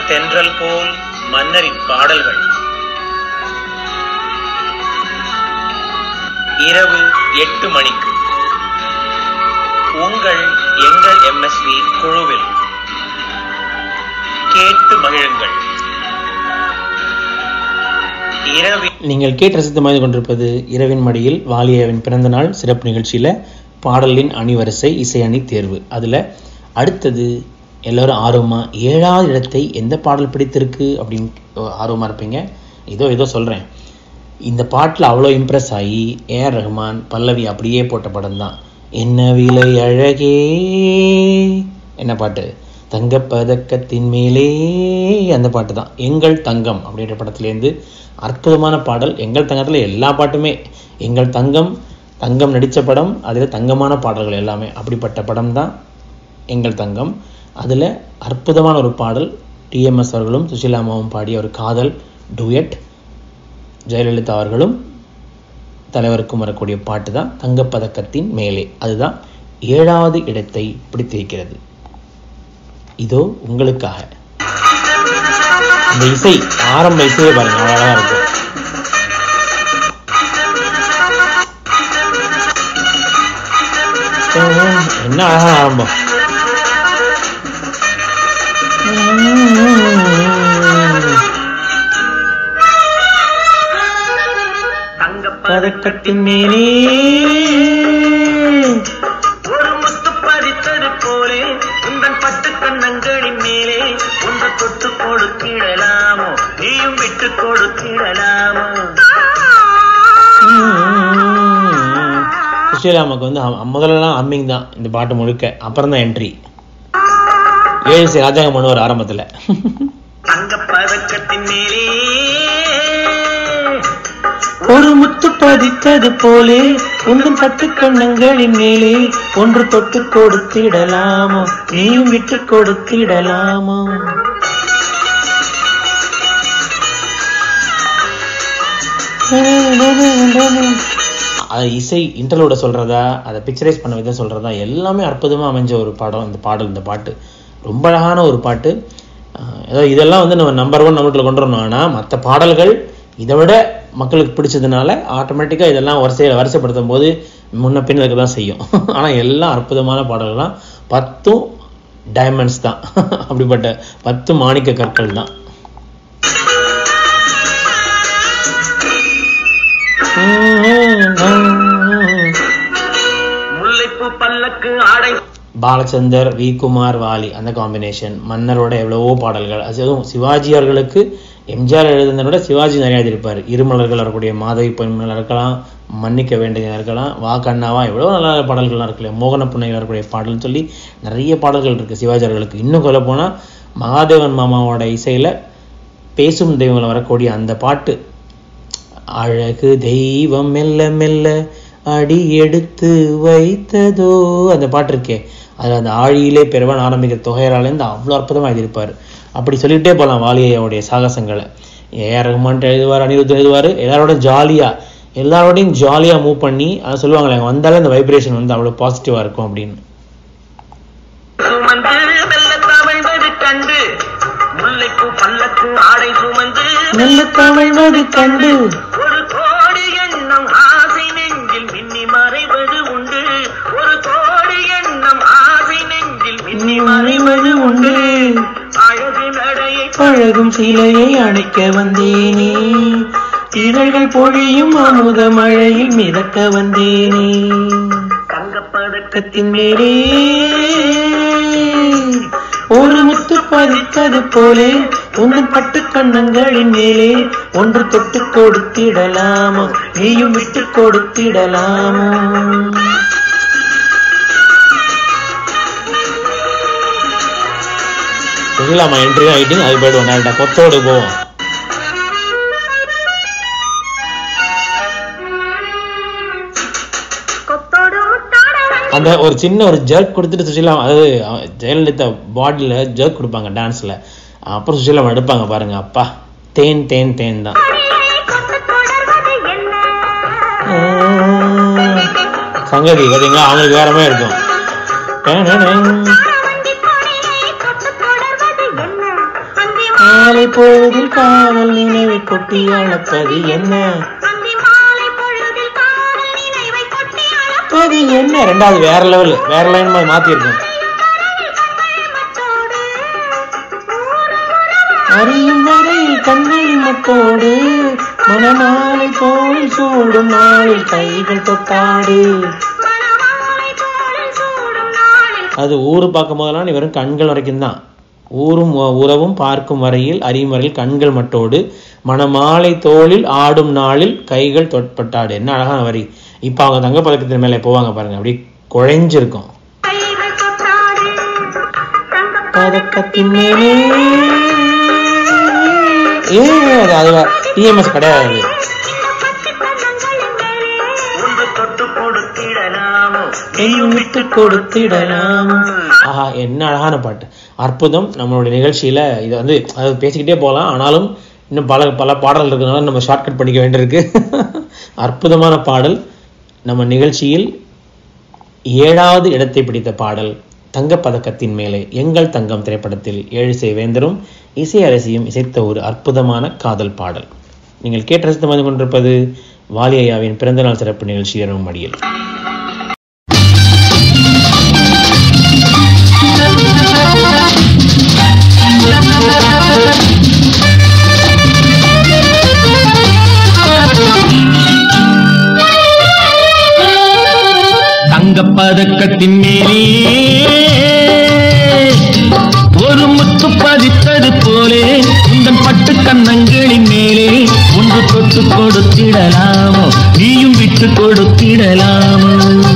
தென்றல் போல் மன்னரின் பாடல்கள் இரவு எட்டு மணிக்கு உங்கள் எங்கள் எம்எஸ்வி குழுவில் கேட்டு மகிழுங்கள் இரவில் நீங்கள் கேட்டு ரசித்து மகிழ்ந்து கொண்டிருப்பது இரவின் மடியில் வாலியாவின் பிறந்த நாள் சிறப்பு நிகழ்ச்சியில் பாடலின் அணிவரிசை இசை அணி தேர்வு அதில் அடுத்தது எல்லோரும் ஆர்வமாக ஏழாவது இடத்தை எந்த பாடல் பிடித்திருக்கு அப்படின்னு ஆர்வமாக இருப்பீங்க இதோ ஏதோ சொல்கிறேன் இந்த பாட்டில் அவ்வளோ இம்ப்ரெஸ் ஆகி ஏஆர் ரஹ்மான் பல்லவி அப்படியே போட்ட படம் தான் என்ன விலை அழகே என்ன பாட்டு தங்கப்பதக்கத்தின் மேலே அந்த பாட்டு தான் எங்கள் தங்கம் அப்படின்ற படத்துலேருந்து அற்புதமான பாடல் எங்கள் தங்கத்தில் எல்லா பாட்டுமே எங்கள் தங்கம் தங்கம் நடித்த படம் அதில் தங்கமான பாடல்கள் எல்லாமே அப்படிப்பட்ட படம் தான் எங்கள் தங்கம் அதில் அற்புதமான ஒரு பாடல் டிஎம்எஸ் அவர்களும் சுஷிலாமாவும் பாடிய ஒரு காதல் டூயட் ஜெயலலிதா அவர்களும் தலைவருக்கும் வரக்கூடிய பாட்டு தான் தங்கப்பதக்கத்தின் மேலே அதுதான் ஏழாவது இடத்தை பிடித்திருக்கிறது இதோ உங்களுக்காக இந்த இசை ஆரம்ப இசையை பாருங்க அவ்வளோ அழகா இருக்கும் என்ன அழகான ஆரம்பம் பதக்கத்தின் மேலே ஒரு முத்து பதித்தது போலே உந்தன் பட்டு கண்ணங்களின் மேலே ஒன்று தொட்டு கொடுத்திடலாமோ நீயும் விட்டு கொடுத்திடலாமோ சுஷீலாமாக்கு வந்து அ- முதல்லலாம் அம்மிங் தான் இந்த பாட்டு முழுக்க அப்புறம் தான் என்ட்ரி ஏழு ராஜாங்கம் பண்ணுவார் ஆரம்பத்துல தங்க பதக்கத்தின் மேலே ஒரு முத்து பதித்தது போலே உங்கள் பத்து கண்ணங்களின் மேலே ஒன்று தொட்டு கொடுத்திடலாமோ நீயும் விட்டு கொடுத்திடலாமோ அது இசை இன்டர்லோட சொல்றதா அதை பிக்சரைஸ் பண்ண விதம் சொல்றதா எல்லாமே அற்புதமா அமைஞ்ச ஒரு பாடம் இந்த பாடல் இந்த பாட்டு ரொம்ப அழகான ஒரு பாட்டு அஹ் ஏதோ இதெல்லாம் வந்து நம்ம நம்பர் ஒன் நம்பர்ல கொண்டு வரணும் ஆனா மற்ற பாடல்கள் இதை விட மக்களுக்கு பிடிச்சதுனால ஆட்டோமேட்டிக்காக இதெல்லாம் வரிசையை வரிசைப்படுத்தும் போது முன்ன பின்ன இருக்க தான் செய்யும் ஆனால் எல்லாம் அற்புதமான பாடல்கள்லாம் பத்தும் டைமண்ட்ஸ் தான் அப்படிப்பட்ட பத்து மாணிக்க கற்கள் தான் முல்லைப்பூ பல்லக்கு ஆடை பாலச்சந்தர் வி குமார் வாலி அந்த காம்பினேஷன் மன்னரோட எவ்வளவோ பாடல்கள் அதுவும் சிவாஜி அவர்களுக்கு எம்ஜிஆர் எழுதுனதை விட சிவாஜி நிறையா எழுதியிருப்பார் இருமலர்கள் வரக்கூடிய மாதவி பொன்மலர் இருக்கலாம் மன்னிக்க வேண்டியதாக இருக்கலாம் வா கண்ணாவா எவ்வளோ நல்ல நல்ல பாடல்கள்லாம் இருக்குல்ல மோகன புன்னை வரக்கூடிய பாடல்னு சொல்லி நிறைய பாடல்கள் இருக்குது சிவாஜி அவர்களுக்கு இன்னும் சொல்ல போனால் மகாதேவன் மாமாவோட இசையில் பேசும் தெய்வங்கள் வரக்கூடிய அந்த பாட்டு அழகு தெய்வம் மெல்ல மெல்ல அடி எடுத்து வைத்ததோ அந்த பாட்டு இருக்கே அது அந்த ஆழியிலே பெருவன் ஆரம்பிக்கிற தொகையராலேருந்து அவ்வளோ அற்புதமாக எழுதியிருப்பார் அப்படி சொல்லிக்கிட்டே போகலாம் வாலியையோடைய சாகசங்களை ஏஆர் ரஹ்மான் எழுதுவார் அனிருத் எழுதுவார் எல்லாரோட ஜாலியாக எல்லாரோடையும் ஜாலியாக மூவ் பண்ணி அதை சொல்லுவாங்களே அங்க வந்தாலே அந்த வைப்ரேஷன் வந்து அவ்வளோ பாசிட்டிவாக இருக்கும் அப்படின்னு சுமந்து மெல்ல தவழ்வது கண்டு முல்லைப்பூ பல்லக்கு ஆடை சுமந்து நல்ல தவழ்வது கண்டு ஒரு கோடி எண்ணம் ஆசை நெஞ்சில் மின்னி மறைவது உண்டு ஒரு கோடி எண்ணம் ஆசை நெஞ்சில் மின்னி மறைவது உண்டு அழகு நடையை பழகும் சிலையை அணைக்க வந்தேனே இதழ்கள் பொழியும் அமுத மழையில் மிதக்க வந்தேனே தங்கப்பதக்க பக்கத்தின் மேலே ஒரு முத்து பதித்தது போலே உங்கள் பட்டு கண்ணங்களின் மேலே ஒன்று தொட்டு கொடுத்திடலாமோ நீயும் விட்டு கொடுத்திடலாமோ சொல்லலாமா என்ட்ரி ஆகிட்டு அது போயிடுவோம் டேரக்டா கொத்தோடு போவோம் அந்த ஒரு சின்ன ஒரு ஜர்க் கொடுத்துட்டு சுஷீலா அதாவது அவ- ஜெயலலிதா பாடியில் ஜர்க் கொடுப்பாங்க டான்ஸில் அப்புறம் சுஷீலா எடுப்பாங்க பாருங்க அப்பா தேன் தேன் தேன் தான் சங்கதி பார்த்தீங்களா அவங்களுக்கு வேற மாதிரி இருக்கும் டேன் டேன் டேன். ஆ, மாலை பொழுதில் காதல் நினைவை கொட்டி அழப்பது என்ன அந்தி மாலை பொழுதில் காதல் நினைவை கொட்டி அளப்பது அது என்ன ரெண்டாவது வேற லெவல் வேற லைன் மாதிரி மாத்திருக்கோம் அறியும் வரையில் கண்களில் மட்டோடு மனமாலை தோளில் சூடும் நாளில் கைகள் தொட்டாடு மணமாலை தோளில் சூடும் நாளில் அது ஊரு பார்க்கும் போதெல்லாம் நீ வெறும் கண்கள் வரைக்கும் தான் ஊரும் உ- உறவும் பார்க்கும் வரையில் அறியும் வரையில் கண்கள் மட்டோடு மணமாலை தோளில் ஆடும் நாளில் கைகள் தொட்பட்டாடு என்ன அழகான வரி இப்போ அவங்க தங்க பதக்கத்தின் மேலே போவாங்க பாருங்க அப்படி குழைஞ்சிருக்கும் கைகள் தொட்டாடு தங்கப் பதக்கத்தின் மேலே ஏ அது அது டிஎம்எஸ் கிடையாது இந்த பச்சை கன்னங்களின் மேலே ஒன்று தொட்டு கொடுத்திடலாமோ நீயும் விட்டு கொடுத்திடலாம் ஆஹா என்ன அழகான பாட்டு அற்புதம் நம்மளுடைய நிகழ்ச்சியில இது வந்து அது பேசிக்கிட்டே போகலாம் ஆனாலும் இன்னும் பல பல பாடல்கள் இருக்கிறதுனால நம்ம ஷார்ட்கட் பண்ணிக்க வேண்டியிருக்கு அற்புதமான பாடல் நம்ம நிகழ்ச்சியில் ஏழாவது இடத்தை பிடித்த பாடல் தங்கப்பதக்கத்தின் மேலே எங்கள் தங்கம் திரைப்படத்தில் ஏழிசை வேந்தரும் இசை அரசியும் இசைத்த ஒரு அற்புதமான காதல் பாடல் நீங்கள் கேட்டு ரசித்து வந்து கொண்டிருப்பது வாலி ஐயாவின் பிறந்தநாள் சிறப்பு நிகழ்ச்சி எனும் மடியில் தங்கப் பதக்கத்தின் மேலே ஒரு முத்து பதித்தது போலே உந்தன் பட்டு கன்னங்களின் மேலே ஒன்று தொட்டு கொடுத்திடலாமோ நீயும் விட்டு கொடுத்திடலாமோ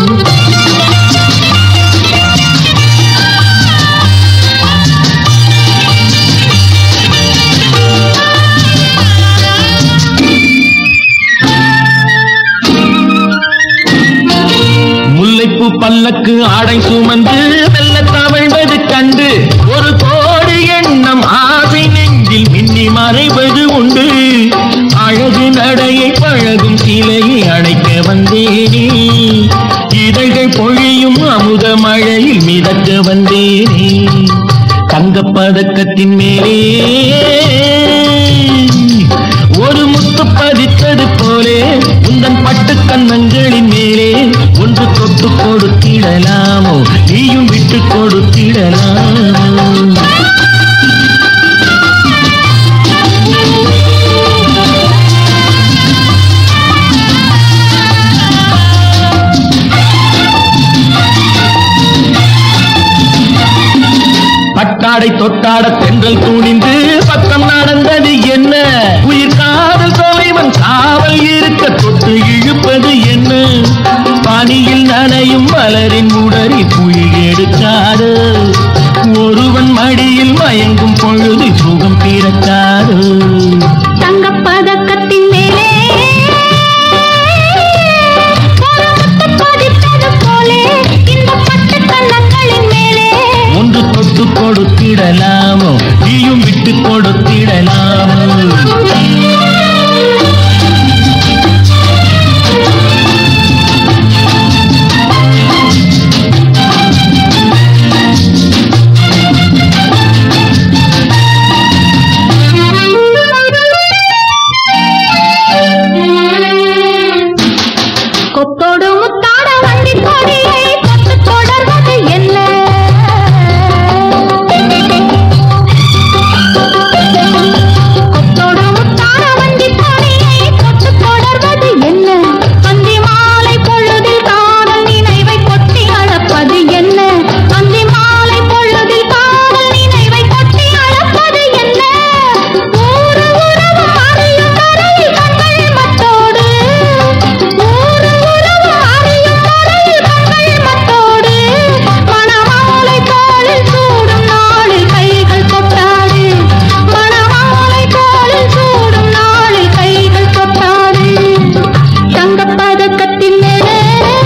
முல்லைப்பூ பல்லக்கு ஆடை சுமந்து மெல்ல தவழ்வது கண்டு ஒரு கோடி எண்ணம் ஆசை நெஞ்சில் மின்னி மறைவது உண்டு அழகு நடையை பழகும் சிலையை அழைக்க வந்தேனே இதழ்கள் பொழியும் அமுத மழையில் மிதக்க வந்தேனே தங்கப்பதக்கத்தின் மேலே ஒரு முத்து பதித்தது போலே உந்தன் பட்டு கன்னங்களின் மேலே ஒன்று தொட்டு கொடுத்திடலாமோ நீயும் விட்டு கொடுத்திடலாமோ பட்டாடை தொட்டாட தென்றல் துணிந்து பக்கம் நடந்தது என்ன உயிர் காதல் தலைவன் காவல் இருக்க தொட்டு இழுப்பது என்ன பனியில் நனையும் மலரின் உடலில் புயல் எடுக்காது ஒருவன் மடியில் மயங்கும் பொழுது சுகம் பிறக்காது தங்கப் பதக்கத்தின் மேலே ஒரு முத்து பதித்தது போலே இந்த பட்டு கன்னங்களின் மேலே ஒன்று தொட்டு கொடுத்திடலாமோ நீயும் விட்டு கொடுத்திடலாமோ கொத்தோடு முத்தாட வண்டி கொடியை கொத்து தொடர்வது என்ன கொத்தோடு முத்தாட வண்டி கொடியை கொத்து தொடர்வது என்ன அந்தி மாலை பொழுதில் காதல் நினைவை கொட்டி அளப்பது என்ன அந்தி மாலை பொழுதில் காதல் நினைவை கொட்டி அளப்பது என்ன ஊரு உறவு அறியும் வரையில் கண்கள் மட்டோடு ஊரு உறவு அறியும் வரையில் கண்கள் மட்டோடு மணமாலை தோளில் சூடும் நாளில் கைகள் தொட்டாடு மணமாலை தோளில் சூடும் நாளில் கைகள் தொட்டாடு தங்கப் பதக்கத்தின் மேலே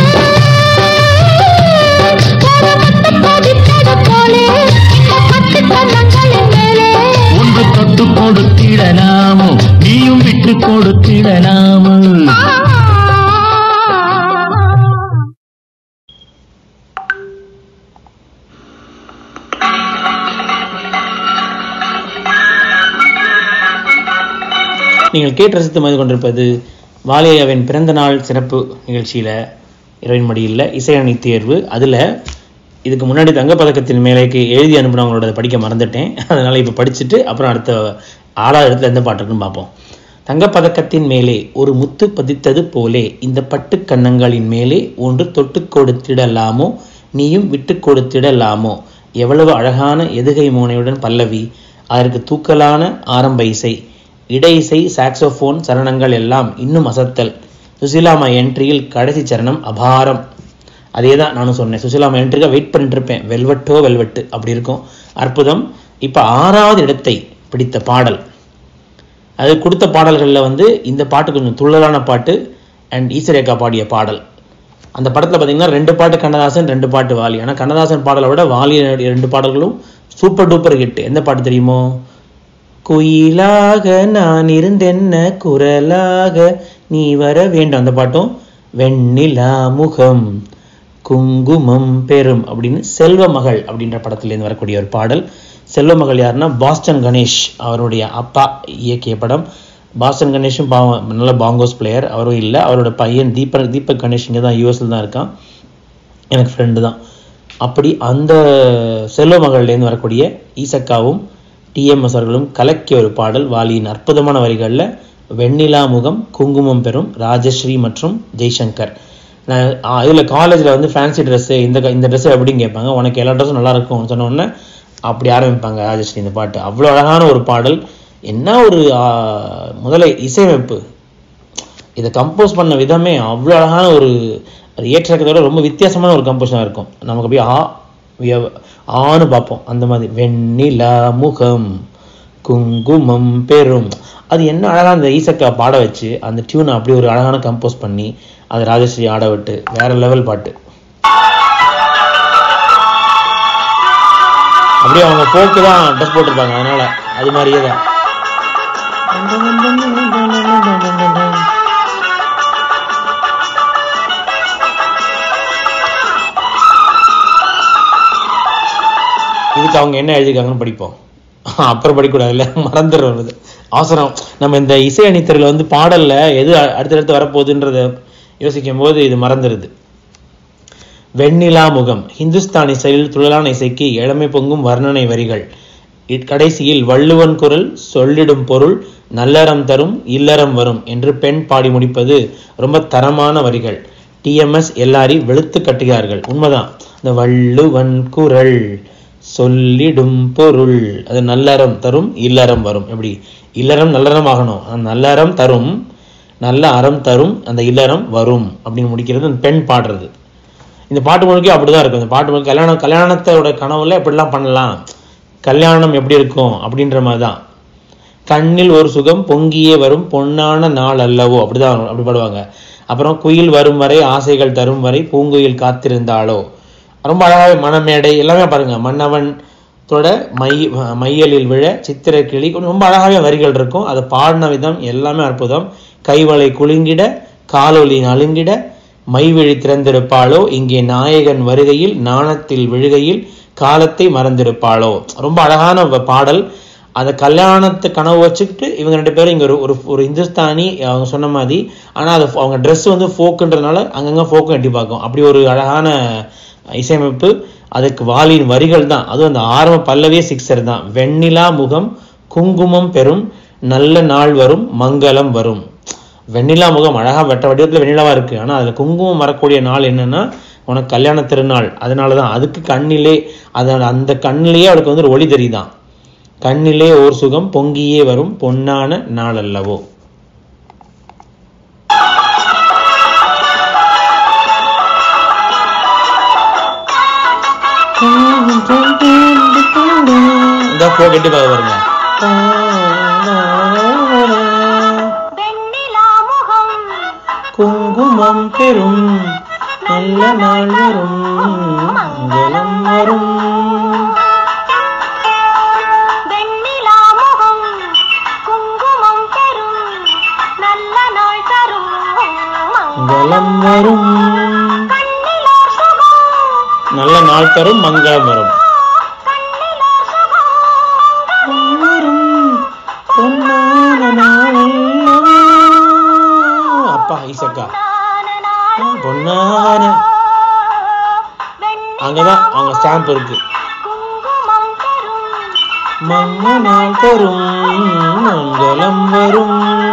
ஒரு முத்து பதித்தது போலே இந்த பட்டு கன்னங்களின் மேலே ஒன்று தொட்டு கொடுத்திடலாமோ நீயும் விட்டு கொடுத்திடலாமோ நீங்கள் கேட்டு ரசித்து மதி கொண்டிருப்பது வாலியாவின் பிறந்த நாள் சிறப்பு நிகழ்ச்சியில இரவின் மடியில் இசையணி தேர்வு அதுல இதுக்கு முன்னாடி தங்கப்பதக்கத்தின் மேலேக்கு எழுதி அனுப்புனவங்களோட படிக்க மறந்துட்டேன் அதனால இப்போ படிச்சுட்டு அப்புறம் அடுத்த ஆறாவது இடத்துல எந்த பாட்டு இருக்குன்னு பார்ப்போம் தங்கப்பதக்கத்தின் மேலே ஒரு முத்து பதித்தது போலே இந்த பட்டு கன்னங்களின் மேலே ஒன்று தொட்டு கொடுத்திடலாமோ நீயும் விட்டு கொடுத்திடலாமோ எவ்வளவு அழகான எதுகை மோனையுடன் பல்லவி அதற்கு தூக்கலான ஆரம்ப இசை இடை இசை சாக்ஸோஃபோன் சரணங்கள் எல்லாம் இன்னும் அசத்தல் சுசிலாமா என்ட்ரியில் கடைசி சரணம் அபாரம் அதே தான் நானும் சொன்னேன் சுசிலாமா என்ட்ரிக்காக வெயிட் பண்ணிட்டு இருப்பேன் வெல்வெட்டோ வெல்வெட்டு அப்படி இருக்கும் அற்புதம் இப்போ ஆறாவது இடத்தை பிடித்த பாடல் அது கொடுத்த பாடல்களில் வந்து இந்த பாட்டு கொஞ்சம் துள்ளலான பாட்டு அண்ட் ஈஸ்வரேகா பாடிய பாடல் அந்த படத்தில் பார்த்தீங்கன்னா ரெண்டு பாட்டு கண்ணதாசன் ரெண்டு பாட்டு வாலி ஆனால் கண்ணதாசன் பாடலை விட வாலி ரெண்டு பாடல்களும் சூப்பர் டூப்பர் ஹிட் எந்த பாட்டு தெரியுமோ குயிலாக நான் இருந்தென்ன குரலாக நீ வர வேண்டும் அந்த பாட்டும் வெண்ணிலா முகம் குங்குமம் பெரும் அப்படின்னு செல்வ மகள் அப்படின்ற படத்திலேருந்து வரக்கூடிய ஒரு பாடல் செல்வ மகள் யாருன்னா பாஸ்டன் கணேஷ் அவருடைய அப்பா இயக்கிய படம் பாஸ்டன் கணேஷும் பாவம் நல்ல பாங்கோஸ் பிளேயர் அவரும் இல்லை அவரோட பையன் தீபக் தீபக் கணேஷ் இங்கே தான் யூஎஸ்ல தான் இருக்கான் எனக்கு ஃப்ரெண்டு தான் அப்படி அந்த செல்வ மகள்லேருந்து வரக்கூடிய ஈசக்காவும் டிஎம்எஸ் அவர்களும் கலக்கிய ஒரு பாடல் வாலியின் அற்புதமான வரிகளில் வெண்ணிலா முகம் குங்குமம் பெறும் ராஜஸ்ரீ மற்றும் ஜெய்சங்கர் நான் இதில் காலேஜில் வந்து ஃபேன்சி ட்ரெஸ்ஸு இந்த க- இந்த ட்ரெஸ்ஸு எப்படின்னு கேட்பாங்க உனக்கு எல்லா ட்ரெஸ்ஸும் நல்லா இருக்கும்னு சொன்ன உடனே அப்படி ஆரம்பிப்பாங்க ராஜஸ்ரீ இந்த பாட்டு அவ்வளோ அழகான ஒரு பாடல் என்ன ஒரு ஆ, முதல்ல இசையமைப்பு இதை கம்போஸ் பண்ண விதமே அவ்வளோ அழகான ஒரு அது ஏற்றக்கத்தோட ரொம்ப வித்தியாசமான ஒரு கம்போஸாக இருக்கும் நமக்கு அப்படியே ஆ விய- ஆன்னு பார்ப்போம் அந்த மாதிரி வெண்ணிலா முகம் குங்குமம் பெரும் அது என்ன அழகா அந்த ஈசக்கா பாட வச்சு அந்த டியூனை அப்படி ஒரு அழகான கம்போஸ் பண்ணி அது ராஜஸ்ரீ ஆட விட்டு வேற லெவல் பாட்டு அப்படியே அவங்க போக்கு தான் ட்ரெஸ் போட்டிருப்பாங்க அதனால அது மாதிரியே தான் இதுக்கு அவங்க என்ன எழுதியிருக்காங்கன்னு படிப்போம் அப்புறம் படிக்கக்கூடாதுல்ல மறந்துடுறது அவசரம் நம்ம இந்த இசை அணித்தரில் வந்து பாடல்ல எது அ- அடுத்தடுத்து வரப்போகுதுன்றத யோசிக்கும் போது இது மறந்துடுது வெண்ணிலா முகம் ஹிந்துஸ்தானி இசையில் துள்ளலான இசைக்கு இளமை பொங்கும் வர்ணனை வரிகள் இட் கடைசியில் வள்ளுவன் குரல் சொல்லிடும் பொருள் நல்லறம் தரும் இல்லறம் வரும் என்று பெண் பாடி முடிப்பது ரொம்ப தரமான வரிகள் டிஎம்எஸ் எல்லாரி வெளுத்து கட்டுகிறார்கள் உண்மைதான் இந்த வள்ளுவன் குரல் சொல்லிடும் பொருள் அது நல்லறம் தரும் இல்லறம் வரும் எப்படி இல்லறம் நல்லறம் ஆகணும் அந்த நல்லறம் தரும் நல்ல அறம் தரும் அந்த இல்லறம் வரும் அப்படின்னு முடிக்கிறது அந்த பெண் பாடுறது இந்த பாட்டு முழுக்க அப்படிதான் இருக்கும் இந்த பாட்டு முழுக்க கல்யாணம் கல்யாணத்தோட கனவுல எப்படிலாம் பண்ணலாம் கல்யாணம் எப்படி இருக்கும் அப்படின்ற மாதிரி தான் கண்ணில் ஒரு சுகம் பொங்கியே வரும் பொன்னான நாள் அல்லவோ அப்படிதான் அப்படி பாடுவாங்க அப்புறம் குயில் வரும் வரை ஆசைகள் தரும் வரை பூங்குயில் காத்திருந்தாளோ ரொம்ப அழகாவே மணமேடை எல்லாமே பாருங்க மன்னவன் தோட மை மையலில் விழ சித்திர கிளி ரொம்ப அழகாவே வரிகள் இருக்கும் அதை பாடின விதம் எல்லாமே அற்புதம் கைவளை குலுங்கிட காலொலி நலுங்கிட மைவிழி திறந்திருப்பாளோ இங்கே நாயகன் வருகையில் நாணத்தில் விழுகையில் காலத்தை மறந்திருப்பாளோ ரொம்ப அழகான வ- பாடல் அந்த கல்யாணத்தை கனவு வச்சுக்கிட்டு இவங்க ரெண்டு பேரும் இங்க ஒரு ஒரு ஒரு இந்துஸ்தானி அவங்க சொன்ன மாதிரி ஆனா அது அவங்க Dress வந்து ஃபோக்குன்றதுனால அங்கங்க ஃபோக்கும் எட்டி பார்க்கும் அப்படி ஒரு அழகான இசையமைப்பு அதுக்கு வாலின் வரிகள் தான் அதுவும் அந்த ஆரம்ப பல்லவியே சிக்ஸர் தான் வெண்ணிலா முகம் குங்குமம் பெறும் நல்ல நாள் வரும் மங்களம் வரும் வெண்ணிலா முகம் அழகா வெட்ட வடிவத்துல வெண்ணிலாவா இருக்கு ஆனா அதுல குங்குமம் வரக்கூடிய நாள் என்னன்னா உனக்கு கல்யாண திருநாள் அதனாலதான் அதுக்கு கண்ணிலே அதோட அந்த கண்ணிலேயே அவளுக்கு வந்து ஒரு ஒளி தெரியுதான் கண்ணிலே ஓர் சுகம் பொங்கியே வரும் பொன்னான நாள் அல்லவோ இந்த போ கட்டி பார்க்க பாருங்க வெண்ணிலா முகம் குங்குமம் பெறும் நல்ல நாள் வரும் மங்களம் வரும் வெண்ணிலா முகம் குங்குமம் பெறும் நல்ல நாள் தரும் மங்களம் வரும் கண்ணிலோர் சுகம் நல்ல நாள் தரும் மங்களம் வரும் கண்ணிலோர் சுகம் வரும் பொன்னான நாளெல்லாம் ஐசக்கா பொன்னான அங்கதான் அவங்க ஸ்டாம்ப் இருக்கு மங்கனால் தரும் மங்களம் வரும்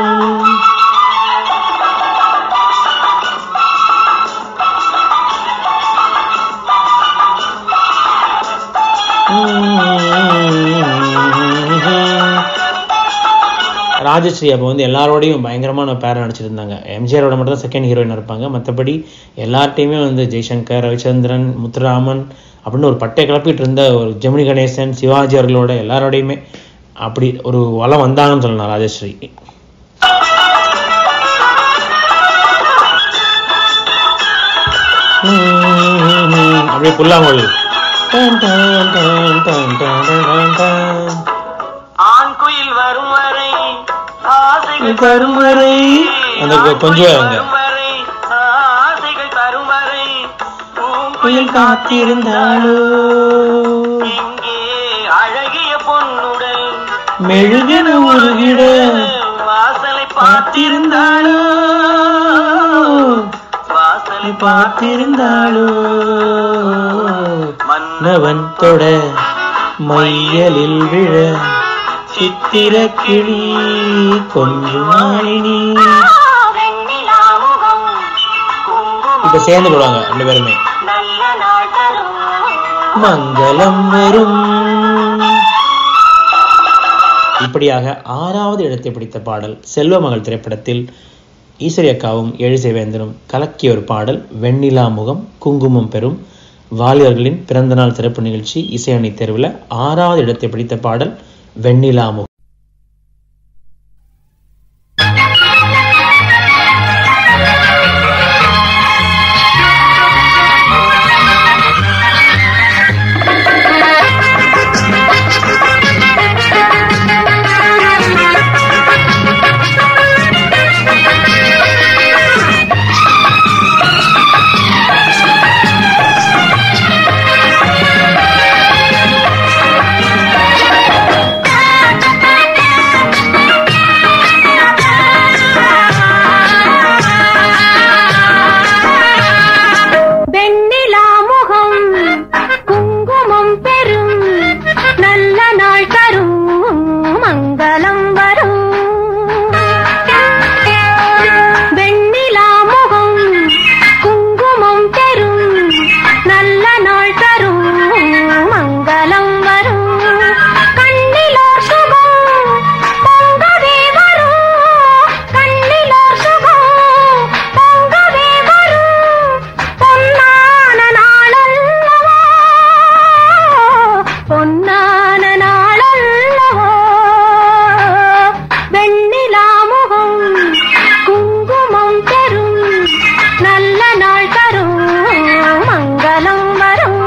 ராஜஸ்ரீ அப்போ வந்து எல்லாரோடையும் பயங்கரமான பேரை நடிச்சிருந்தாங்க எம்ஜிஆரோட மட்டும் தான் செகண்ட் ஹீரோயின் இருப்பாங்க மற்றபடி எல்லார்ட்டையுமே வந்து ஜெய்சங்கர் ரவிச்சந்திரன் முத்துராமன் அப்படின்னு ஒரு பட்டை கிளப்பிட்டு இருந்த ஒரு ஜெமினி கணேசன் சிவாஜி அவர்களோட எல்லாரோடையுமே அப்படி ஒரு வளம் வந்தாங்கன்னு சொல்லலாம் ராஜஸ்ரீ அப்படியே புல்லாங்குழல் டன் டன் டன் டன் டன் டன் டன். ஆண் குயில் வரும் வரை ஆசைகள் தரும் வரை அந்த கொ- கொஞ்சம் அங்க வரும் வரை ஆசைகள் தரும் வரை பூங்குயில் புயல் காத்திருந்தாளோ இங்கே அழகிய பொன்னுடல் மெழுகென உருகிட வாசலை பார்த்திருந்தாளோ வாசலை பார்த்திருந்தாளோ மன்னவன் நவன் தொட மையலில் விழ சித்திர கிளி கொஞ்சம் மாலினி இப்ப சேர்ந்து போடுவாங்க ரெண்டு பேருமே நல்ல நாள் தரும் மங்களம் வரும் இப்படியாக ஆறாவது இடத்தை பிடித்த பாடல் செல்வமகள் திரைப்படத்தில் ஈஸ்வரி அக்காவும் எழிசைவேந்தனும் கலக்கிய ஒரு பாடல் வெண்ணிலா முகம் குங்குமம் பெறும் வாலியர்களின் பிறந்தநாள் சிறப்பு நிகழ்ச்சி இசையணி தேர்வில் ஆறாவது இடத்தை பிடித்த பாடல் வெண்ணிலா முகம் வெண்ணிலா முகம் குங்குமம் பெறும் நல்ல நாள் தரும் மங்களம் வரும் வெண்ணிலா முகம் குங்குமம் பெறும் நல்ல நாள் தரும் மங்களம் வரும் கண்ணிலோர் சுகம் பொங்கவே வரும் கண்ணிலோர் சுகம் பொங்கவே வரும் பொன்னான நாளல்லவோ பொன்னான நாளல்லவோ வெண்ணிலா முகம் குங்குமம் பெறும் நல்ல நாள் தரும் மங்களம் வரும்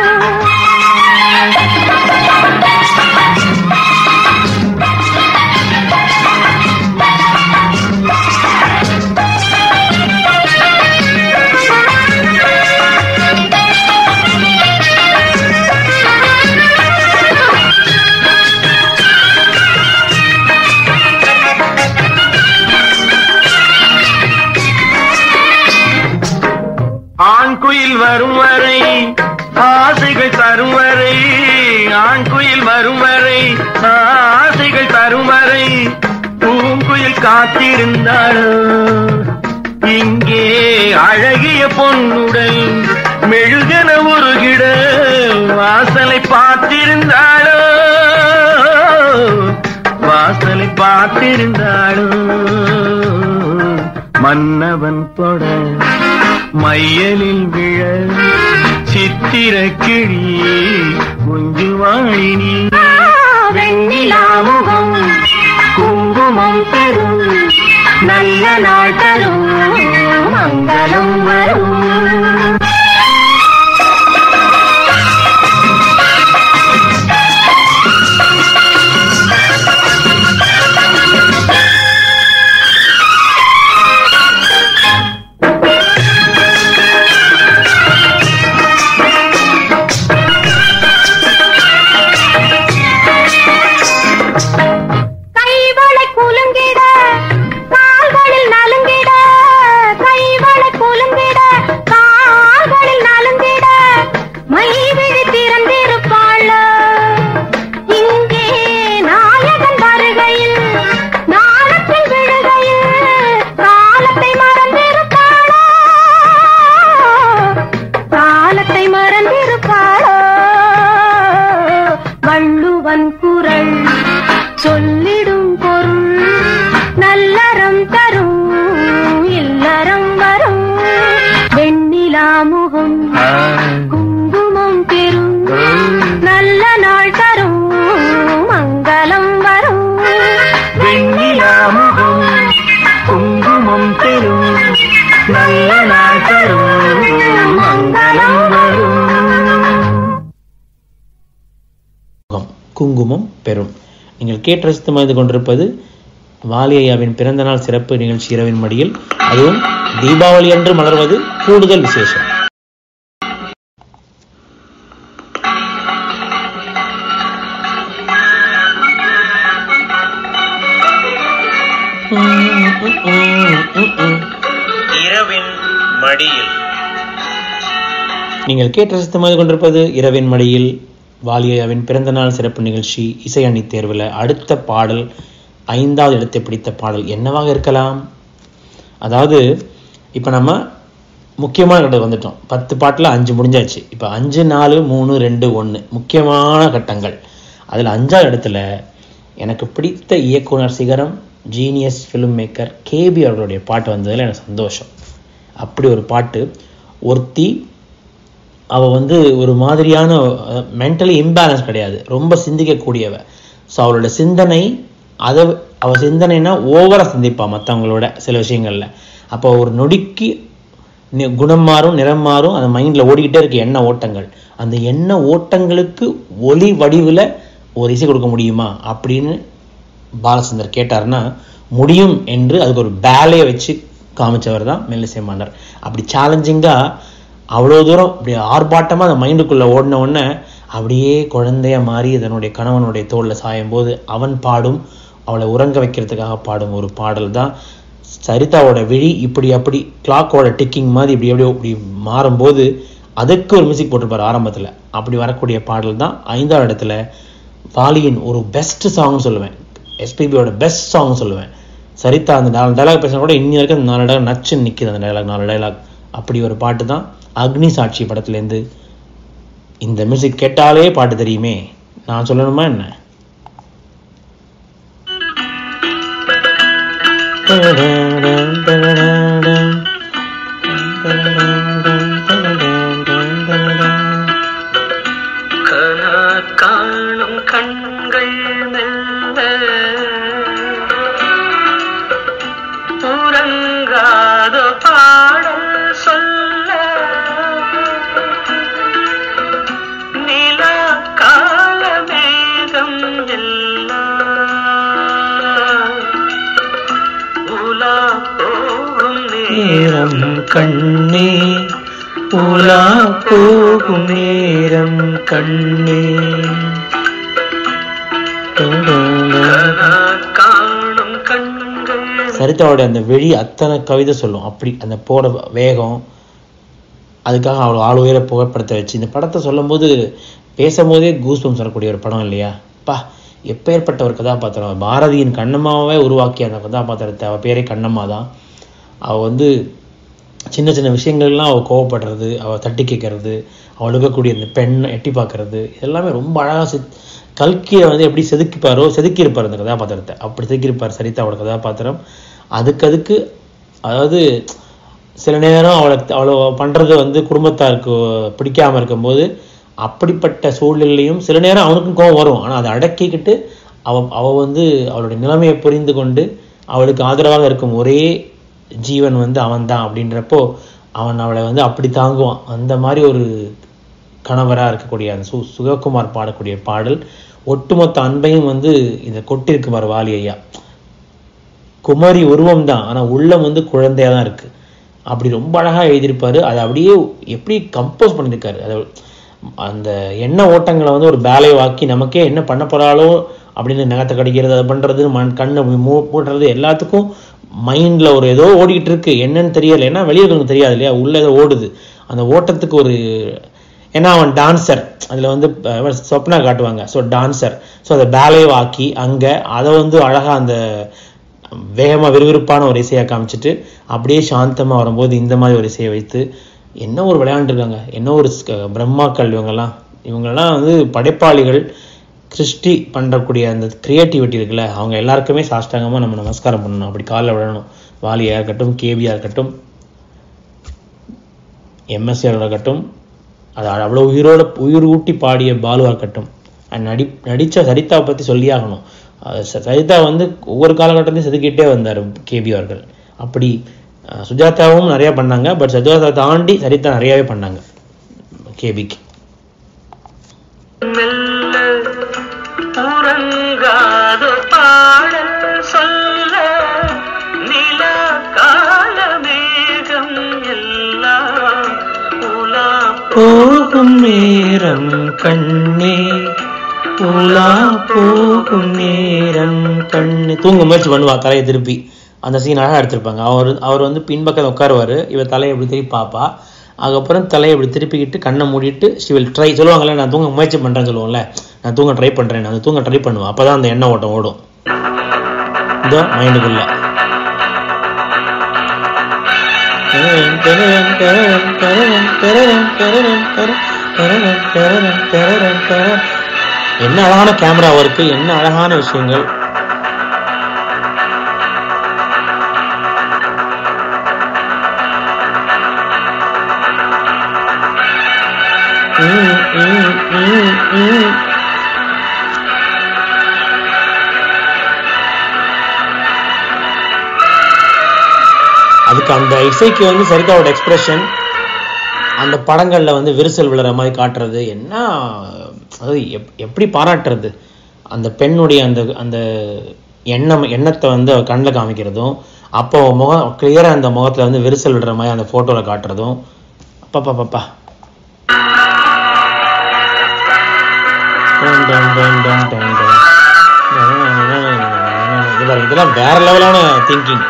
ஆண் குயில் வரும் வரை ஆசைகள் தரும் வரை ஆண் குயில் வரும் வரை ஆசைகள் தரும் வரை பூங்குயில் காத்திருந்தாளோ இங்கே அழகிய பொன்னுடல் மெழுகென உருகிட வாசலை பார்த்திருந்தாளோ வாசலை பார்த்திருந்தாளோ மன்னவன் தொட மையலில் விழ சித்திர கிளி குஞ்சுவாழினி வெண்ணிலா முகம் குங்குமம் பெறும் நல்ல நாள் தரும் மங்களம் வரும் கைவளை குலுங்கிட கால்களில் நலுங்கிட கண்கள் சொல்லிடும் பொருள் நல்லறம் தரும் இல்லறம் வரும் வெண்ணிலா முகம் குங்குமம் பெறும் நல்ல நாள் தரும் மங்களம் வரும் வெண்ணிலா முகம் குங்குமம் பெறும் நல்ல நாள் தரும் மங்களம் வரும் முகம் குங்குமம் பெறும் நீங்கள் கேட்டு ரசித்து மகிழ்ந்து கொண்டிருப்பது வாலி ஐயாவின் பிறந்தநாள் சிறப்பு நிகழ்ச்சி இரவின் மடியில் அதுவும் தீபாவளி அன்று மலர்வது கூடுதல் விசேஷம் இரவின் மடியில் நீங்கள் கேட்டு ரசித்து மகிழ்ந்து கொண்டிருப்பது இரவின் மடியில் வாலியாவின் பிறந்தநாள் சிறப்பு நிகழ்ச்சி இசை அணி தேர்வில் அடுத்த பாடல் ஐந்தாவது இடத்தை பிடித்த பாடல் என்னவாக இருக்கலாம் அதாவது இப்போ நம்ம முக்கியமான கட்டத்துக்கு வந்துட்டோம் பத்து பாட்டில் அஞ்சு முடிஞ்சாச்சு இப்போ அஞ்சு நாலு மூணு ரெண்டு ஒன்று முக்கியமான கட்டங்கள் அதில் அஞ்சாவது இடத்துல எனக்கு பிடித்த இயக்குனர் சிகரம் ஜீனியஸ் ஃபிலிம் மேக்கர் கேபி அவர்களுடைய பாட்டு வந்ததில் எனக்கு சந்தோஷம் அப்படி ஒரு பாட்டு ஒருத்தி அவ வந்து ஒரு மாதிரியான மென்டலி இம்பேலன்ஸ் கிடையாது ரொம்ப சிந்திக்கக்கூடியவ ஸோ அவளோட சிந்தனை அதை அவ சிந்தனைனா ஓவரா சிந்திப்பா மற்றவங்களோட சில விஷயங்கள்ல அப்போ ஒரு நொடிக்கு நி- குணம் மாறும் நிறம் மாறும் அந்த மைண்ட்ல ஓடிக்கிட்டே இருக்கு எண்ண ஓட்டங்கள் அந்த எண்ண ஓட்டங்களுக்கு ஒலி வடிவில் ஒரு இசை கொடுக்க முடியுமா அப்படின்னு பாலச்சந்தர் கேட்டார்னா முடியும் என்று அதுக்கு ஒரு பேலையை வச்சு காமிச்சவர் தான் மெல்லிசை மன்னர் அப்படி சேலஞ்சிங்காக அவ்வளோ தூரம் இப்படி ஆர்ப்பாட்டமாக அந்த மைண்டுக்குள்ளே ஓடின உடனே அப்படியே குழந்தைய மாறி தன்னுடைய கணவனுடைய தோளில் சாயும் போது அவன் பாடும் அவளை உறங்க வைக்கிறதுக்காக பாடும் ஒரு பாடல் தான் சரிதாவோட விழி இப்படி அப்படி கிளாக்கோட டிக்கிங் மாதிரி இப்படி அப்படியே இப்படி மாறும்போது அதுக்கு ஒரு மியூசிக் போட்டிருப்பாரு ஆரம்பத்தில் அப்படி வரக்கூடிய பாடல் தான் ஐந்தாவது இடத்துல வாலியின் ஒரு பெஸ்ட் சாங்னு சொல்லுவேன் எஸ்பிபியோட பெஸ்ட் சாங் சொல்லுவேன் சரிதா அந்த நாலு டைலாக் பேசினா கூட இன்னி வரைக்கும் அந்த நாலு டைலாக் நச்சுன்னு நிற்கிது அந்த டைலாக் நாலு டைலாக் அப்படி ஒரு பாட்டு தான் அக்னி சாட்சி படத்துலேருந்து இந்த மியூசிக் கேட்டாலே பாட்டு தெரியுமே நான் சொல்லணுமா என்ன கனா காணும் கண்கள் மெல்ல உறங்காத பாடல் சொல்ல நிலா கால மேகம் எல்லாம் உலா போகும் நேரம் நேரம் கண்ணே உலா போகும் நேரம் கண்ணே கனா காணும் கண்கள் சரிதாவோட அந்த வெளி அத்தனை கவிதை சொல்லும் அப்படி அந்த போட வேகம் அதுக்காக அவ்வளோ ஆள் உயர புகைப்படத்தை வச்சு இந்த படத்தை சொல்லும்போது பேசும்போதே கூஸ்பம்ஸ் வரக்கூடிய ஒரு படம் இல்லையா பா எப்பேற்பட்ட ஒரு கதாபாத்திரம் பாரதியின் கண்ணம்மாவே உருவாக்கிய அந்த கதாபாத்திரத்தை அவள் பேரே கண்ணம்மா தான் அவள் வந்து சின்ன சின்ன விஷயங்கள்லாம் அவள் கோவப்படுறது அவள் தட்டி கேட்கறது அவள் இருக்கக்கூடிய அந்த பெண்ணை எட்டி பார்க்கறது எல்லாமே ரொம்ப அழகாக செத் கல்கியை வந்து எப்படி செதுக்கிப்பாரோ செதுக்கியிருப்பார் அந்த கதாபாத்திரத்தை அப்படி செதுக்கியிருப்பார் சரிதாவோட கதாபாத்திரம் அதுக்கு அதுக்கு அதாவது சில நேரம் அவளை அவளை பண்ணுறது வந்து குடும்பத்தாருக்கு பிடிக்காம இருக்கும்போது அப்படிப்பட்ட சூழ்நிலையும் சில நேரம் அவனுக்கும் கோவம் வரும் ஆனால் அதை அடக்கிக்கிட்டு அவ அவ வந்து அவளுடைய நிலைமையை புரிந்து கொண்டு அவளுக்கு ஆதரவாக இருக்கும் ஒரே ஜீவன் வந்து அவன்தான் அப்படின்றப்போ அவன் அவளை வந்து அப்படி தாங்குவான் அந்த மாதிரி ஒரு கணவராக இருக்கக்கூடிய அந்த சு சுககுமார் பாடக்கூடிய பாடல் ஒட்டுமொத்த அன்பையும் வந்து இதை கொட்டிருக்கு பாரு வாலி ஐயா குமரி உருவம் தான் ஆனால் உள்ளம் வந்து குழந்தையா தான் இருக்கு அப்படி ரொம்ப அழகா எழுதியிருப்பாரு அதை அப்படியே எப்படி கம்போஸ் பண்ணியிருக்காரு அதை அந்த எண்ண ஓட்டங்களை வந்து ஒரு பேலை வாக்கி நமக்கே என்ன பண்ண போறாளோ அப்படின்னு நகத்தை கடிக்கிறது அதை பண்றது மண் கண்ணை மூ மூடுறது எல்லாத்துக்கும் மைண்ட்ல ஒரு ஏதோ ஓடிக்கிட்டு இருக்கு என்னன்னு தெரியல ஏன்னா வெளியே இருக்கவங்களுக்கு தெரியாது இல்லையா உள்ள ஏதோ ஓடுது அந்த ஓட்டத்துக்கு ஒரு ஏன்னா அவன் டான்சர் அதில் வந்து அஹ், சொப்னா காட்டுவாங்க ஸோ டான்சர் ஸோ அதை பேலேவாக்கி அங்கே அதை வந்து அழகாக அந்த வேகமாக விறுவிறுப்பான ஒரு இசையை காமிச்சிட்டு அப்படியே சாந்தமாக வரும்போது இந்த மாதிரி ஒரு இசையை வைத்து என்ன ஒரு விளையாண்டுருக்காங்க என்ன ஒரு ஸ்- பிரம்மாக்கள் இவங்கெல்லாம் இவங்கெல்லாம் வந்து படைப்பாளிகள் சிருஷ்டி பண்ணக்கூடிய அந்த கிரியேட்டிவிட்டி இருக்குல்ல அவங்க எல்லாருக்குமே சாஷ்டாங்கமாக நம்ம நமஸ்காரம் பண்ணணும் அப்படி காலில் விழணும் வாலியாக இருக்கட்டும் கேபியாக இருக்கட்டும் எம்எஸ்சியாக இருக்கட்டும் அது அவ்வளோ உயிரோட உயிர் ஊட்டி பாடிய பாலுவாக இருக்கட்டும் அண்ட் நடி நடித்த சரிதாவை பற்றி சொல்லியாகணும் அது ச- சரிதா வந்து ஒவ்வொரு காலகட்டத்தையும் செதுக்கிட்டே வந்தார் கேபி அவர்கள் அப்படி அஹ், சுஜாதாவும் நிறையா பண்ணாங்க பட் சுஜாதா தாண்டி சரிதா நிறையாவே பண்ணாங்க கேபிக்கு மெல்ல உறங்காத பாடல் சொல்ல நிலா கால மேகம் எல்லாம் உலா போகும் நேரம் கண்ணே உலா போகும் நேரம் கண்ணு தூங்க முயற்சி பண்ணுவா தலையை திருப்பி அந்த சீன் அழகாக எடுத்திருப்பாங்க அவர் அவர் வந்து பின்பக்கம் உட்காருவார் இவர் தலையை இப்படி திருப்பி பார்ப்பா அதுக்கப்புறம் தலையை இப்படி திருப்பிக்கிட்டு கண்ணை மூடிட்டு she will ட்ரை சொல்லுவாங்கல்ல நான் தூங்க முயற்சி பண்ணுறேன்னு சொல்லுவோம்ல நான் தூங்க ட்ரை பண்ணுறேன் நான் தூங்க ட்ரை பண்ணுவேன் அப்போ தான் அந்த எண்ணெய் ஓட்டம் ஓடும் இதோ மைண்டுக்குள்ள என்ன அழகான கேமரா ஒர்க்கு என்ன அழகான விஷயங்கள் ம், ம், ம், ம். அதுக்கு அந்த இசைக்கு வந்து சரிதாவோட எக்ஸ்பிரஷன் அந்த படங்கள்ல வந்து விரிசல் விழுற மாதிரி காட்டுறது என்ன அதாவது எப் எப்படி பாராட்டுறது அந்த பெண்ணுடைய அந்த அந்த எண்ணம் எண்ணத்தை வந்து அவ கண்ணில் காமிக்கிறதும் அப்போ முகம் கிளியராக அந்த முகத்துல வந்து விரிசல் விடுற மாதிரி அந்த ஃபோட்டோவில் காட்டுறதும் அப்பா பாப்பா இதெல்லாம் இதெல்லாம் வேற லெவலான திங்கிங்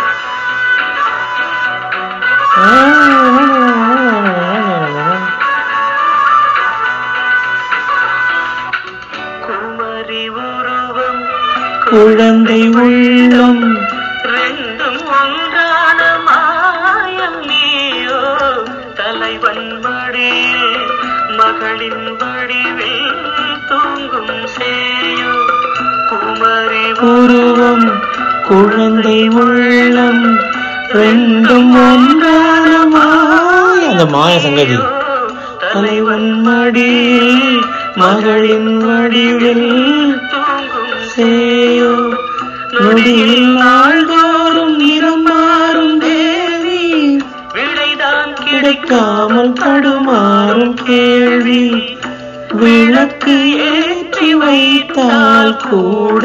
குமரி உருவம் குழந்தை உள்ளம் ரெண்டும் ஒன்றான மாயம் நீயோ தலைவன் வடியில் மகளின் வடிவில் தூங்கும் சேயோ குமரி உருவம் குழந்தை உள்ளம் ரெண்டும் ஒன்றான மாய அந்த மாய சங்கதி தலைவன் மடியில் மகளின் வடிவில் தூங்கும் சேயோ நொடியில் நாள்தோறும் நிறம் மாறும் தேவி விடைதான் கிடைக்காமல் தடுமாறும் கேள்வி விளக்கு ஏற்றி வைத்தால் கூட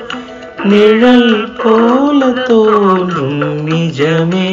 நிழல் போல தோன்றும் நிஜமே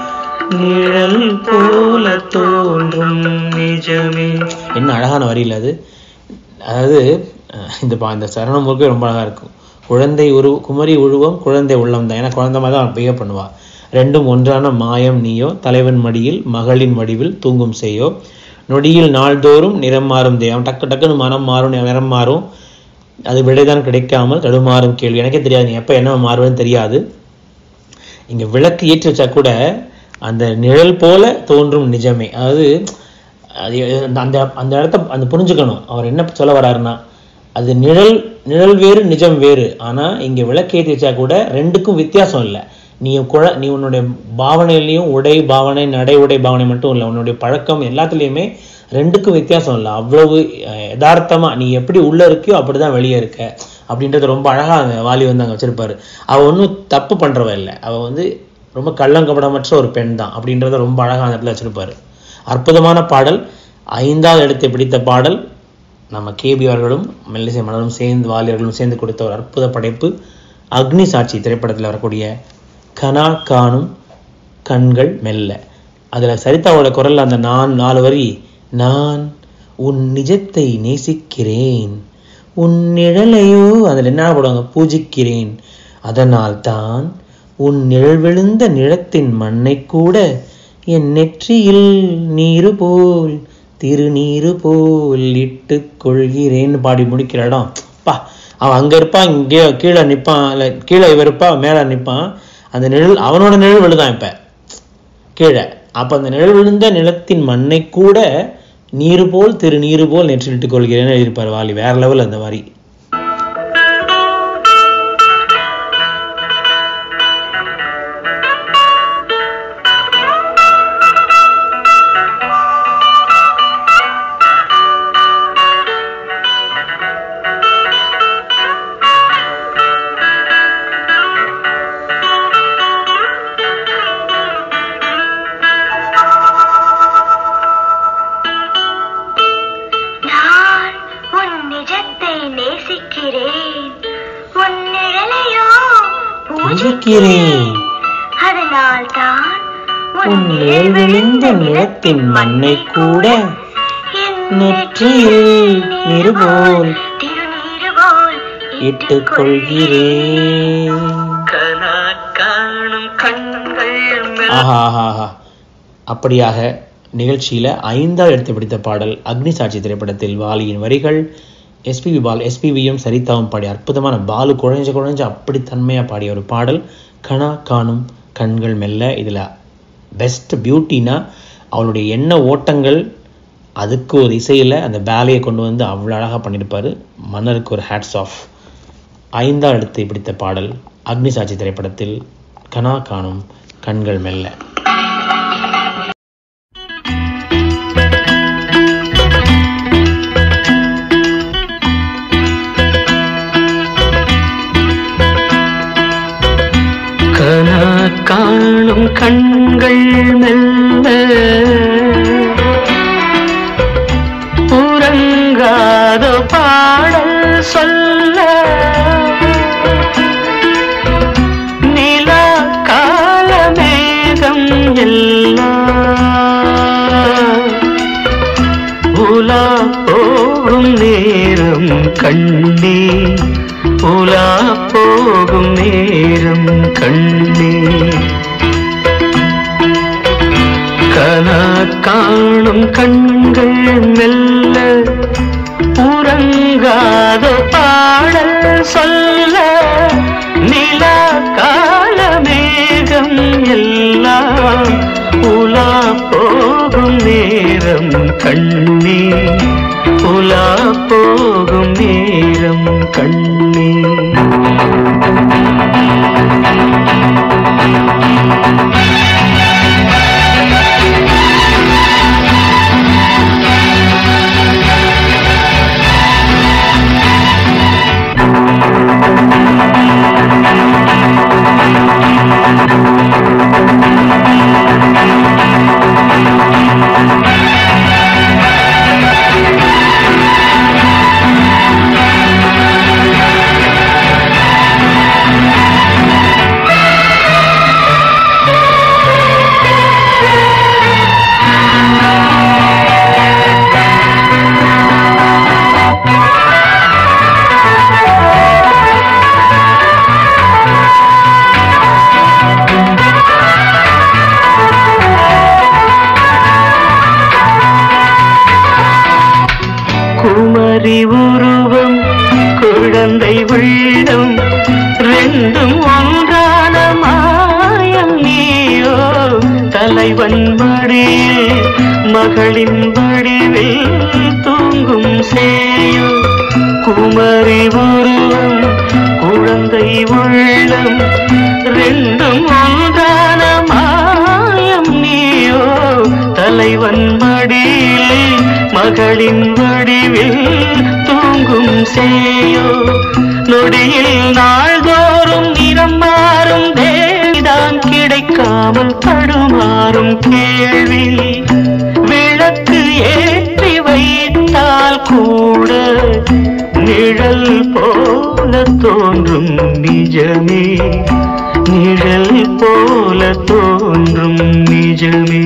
நிழல் போல தோன்றும் நிஜமே என்ன அழகான வரியில் அது அதாவது அஹ், இந்த பா இந்த சரணம் முழுக்க ரொம்ப அழகா இருக்கும் குழந்தை உரு குமரி உருவம் குழந்தை உள்ளம் தான் ஏன்னா குழந்தை மாதிரி தான் பிஹேவ் பண்ணுவா ரெண்டும் ஒன்றான மாயம் நீயோ தலைவன் மடியில் மகளின் வடிவில் தூங்கும் செய்யோ நொடியில் நாள்தோறும் நிறம் மாறும் தேவம் டக்கு டக்குன்னு மனம் மாறும் நிறம் மாறும் அது விடைதான் கிடைக்காமல் தடுமாறும் கேள்வி எனக்கே தெரியாது நீ எப்போ என்ன மாறுவேன்னு தெரியாது இங்க விளக்கு ஏற்றி வச்சா கூட அந்த நிழல் போல தோன்றும் நிஜமே அதாவது அது அந்த- அந்த அந்த இடத்த அந்த புரிஞ்சுக்கணும் அவர் என்ன சொல்ல வர்றாருன்னா அது நிழல் நிழல் வேறு நிஜம் வேறு ஆனா இங்க விளக்கு ஏற்றி வச்சா கூட ரெண்டுக்கும் வித்தியாசம் இல்லை நீ குழ நீ உன்னுடைய பாவனையிலையும் உடை பாவனை நடை உடை பாவனை மட்டும் இல்லை உன்னுடைய பழக்கம் எல்லாத்துலேயுமே ரெண்டுக்கும் வித்தியாசம் இல்லை அவ்வளவு அஹ், யதார்த்தமா நீ எப்படி உள்ள இருக்கியோ அப்படிதான் வெளியே இருக்க அப்படின்றது ரொம்ப அழகா அந்த வாலி வந்து அங்க வச்சிருப்பாரு அவ ஒன்றும் தப்பு பண்றவ இல்லை அவ வந்து ரொம்ப கள்ளங்கபடமற்ற ஒரு பெண் தான் அப்படின்றத ரொம்ப அழகா அந்த இடத்துல வச்சிருப்பாரு அற்புதமான பாடல் ஐந்தாவது இடத்தை பிடித்த பாடல் நம்ம கேபி அவர்களும் மெல்லிசை மலரும் சேர்ந்து வாலி அவர்களும் சேர்ந்து கொடுத்த ஒரு அற்புத படைப்பு அக்னி சாட்சி திரைப்படத்தில் வரக்கூடிய கனா காணும் கண்கள் மெல்ல அதுல சரிதாவோட குரல்ல அந்த நான் நாலு வரி நான் உன் நிஜத்தை நேசிக்கிறேன் உன் நிழலையோ அதில் என்ன போடுவாங்க பூஜிக்கிறேன் அதனால் தான் உன் நிழல் விழுந்த நிலத்தின் மண்ணை கூட என் நெற்றியில் நீரு போல் திருநீரு போல் இட்டுக் கொள்கிறேன்னு பாடி முடிக்கிற இடம் பா அவன் அங்க இருப்பான் இங்கே கீழே நிப்பான் இல்ல கீழே இவர் இருப்பா மேல நிப்பான் அந்த நிழல் அவனோட நிழல் விழுதான் இப்ப கீழே அப்ப அந்த நிழல் விழுந்த நிலத்தின் மண்ணை கூட நீரு போல் திரு நீரு போல் நெற்றிலிட்டுக் கொள்கிறேன்னு எழுதியிருப்பார் வாலி வேற லெவல் அந்த மாதிரி பூஜிக்கிறேன் அதனால் தான் உன் நிழல் விழுந்த நிலத்தின் மண்ணை கூட நெற்றியில் நிருபோல் திருநீறு போல் இட்டுக் கொள்கிறேன் கனா காணும் கண்கள் மெல்ல ஆஹா ஆஹா ஆஹா அப்படியாக நிகழ்ச்சியில ஐந்தாவது இடத்தை பிடித்த பாடல் அக்னி சாட்சி திரைப்படத்தில் வாலியின் வரிகள் எஸ்பிபி பால் எஸ்பிபியும் சரிதாவும் பாடிய அற்புதமான பாலு குழஞ்ச குழஞ்ச அப்படி தன்மையா பாடிய ஒரு பாடல் கணா காணும் கண்கள் மெல்ல இதுல பெஸ்ட் பியூட்டினா அவளுடைய எண்ண ஓட்டங்கள் அதுக்கு ஒரு இசையில அந்த பேலையை கொண்டு வந்து அவ்வளோ அழகா பண்ணியிருப்பாரு மன்னருக்கு ஒரு ஹேட்ஸ் ஆஃப் ஐந்தாவது இடத்தை பிடித்த பாடல் அக்னி சாட்சி திரைப்படத்தில் கனா காணும் கண்கள் மெல்ல கனா காணும் கண்கள் மெல்ல உறங்காத பாடல் சொல்ல நிலா கால மேகம் எல்லாம் உலா போகும் நேரம் கண்ணே உலா போகும் நேரம் கண்ணே கனா காணும் கண்கள் மெல்ல உறங்காத பாடல் சொல்ல நிலா கால மேகம் எல்லாம் உலா போகும் நேரம் கண்ணே உலா போகும் நேரம் கண்ணே குமரி உருவம் குழந்தை உள்ளம் ரெண்டும் ஒன்றான மாயம் நீயோ தலைவன் மடியில் மகளின் வடிவில் தூங்கும் சேயோ குமரி உருவம் குழந்தை உள்ளம் ரெண்டும் ஒன்றான மாயம் நீயோ தலைவன் மடியில் மகளின் வடிவில் தூங்கும் சேயோ நொடியில் நாள்தோறும் நிறம் மாறும் தேவிதான் கிடைக்காமல் தடுமாறும் கேள்வி விளக்கு ஏற்றி வைத்தால் கூட நிழல் போல தோன்றும் நிஜமே நிழல் போல தோன்றும் நிஜமே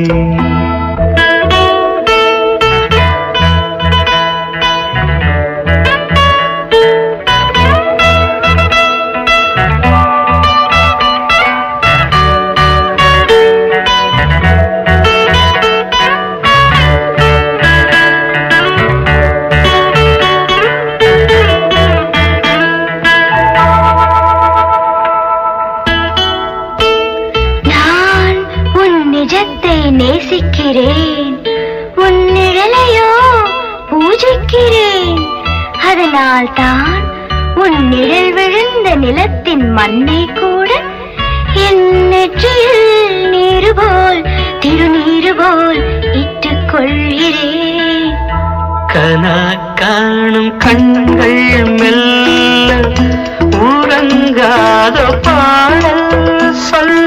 நான் உன் நிஜத்தை நேசிக்கிறேன் உன் நிழலையோ பூஜிக்கிறேன் அதனால் தான் உன் நிழல் விழுந்த நிலத்தின் மண்ணை கூட என் நெற்றியில் நீரு போல் திருநீரு போல் இட்டுக் கொள்கிறேன் கனா காணும் கண்கள் மெல்ல உறங்காத பாடல் சொல்ல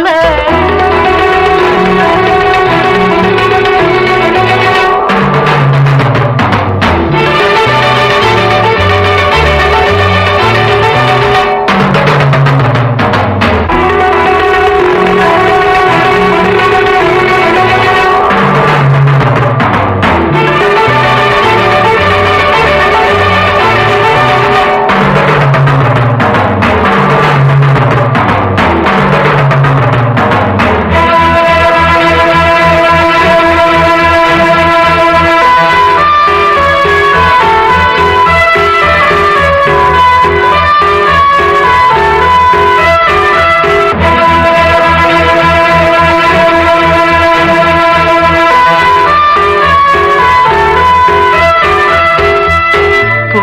ஆ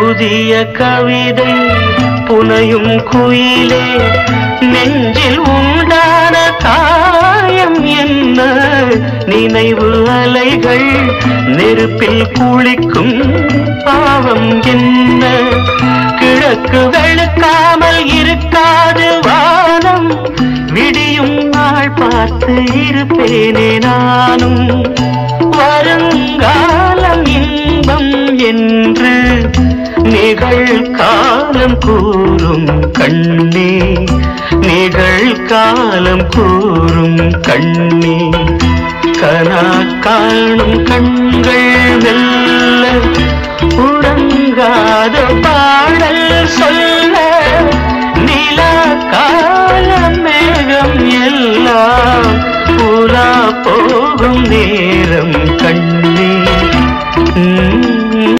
புதிய கவிதை புனையும் குயிலே நெஞ்சில் உண்டான காயம் என்ன நினைவு அலைகள் நெருப்பில் குளிக்கும் பாவம் என்ன கிழக்கு வெளுக்காமல் இருக்காது வானம் விடியும் நாள் பார்த்து இருப்பேனே நானும் வருங்காலம் இன்பம் என்று நிகழ்காலம் கூறும் கண்ணே நிகழ்காலம் கூறும் கண்ணே கனா காணும் கண்கள் வெல்ல